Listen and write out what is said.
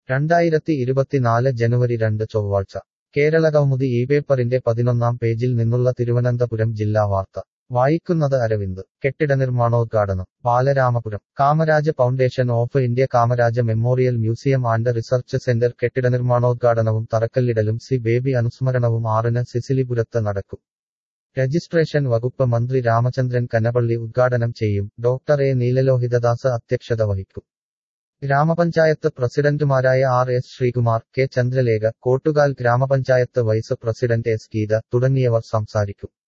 രണ്ടായിരത്തി ഇരുപത്തിനാല് ജനുവരി രണ്ട് ചൊവ്വാഴ്ച കേരളകൗമുദി ഈ പേപ്പറിന്റെ പതിനൊന്നാം പേജിൽ നിന്നുള്ള തിരുവനന്തപുരം ജില്ലാ വാർത്ത വായിക്കുന്നത് അരവിന്ദ് കെട്ടിട നിർമ്മാണോദ്ഘാടനം Balaramapuram Kamaraja foundation of India Kamaraja memorial museum and research centre കെട്ടിട നിർമ്മാണോദ്ഘാടനവും തറക്കല്ലിടലും സി ബേബി അനുസ്മരണവും ആറിന് സിസിലിപുരത്ത് നടക്കും രജിസ്ട്രേഷൻ വകുപ്പ് മന്ത്രി രാമചന്ദ്രൻ കനപള്ളി ഉദ്ഘാടനം ചെയ്യും ഡോക്ടർ എ നീലലോഹിതദാസ് അധ്യക്ഷത വഹിക്കും ഗ്രാമപഞ്ചായത്ത് പ്രസിഡന്റുമാരായ R S Sreekumar K Chandralekha Kottukal grama panchayat vice president S Geetha തുടങ്ങിയവർ സംസാരിക്കും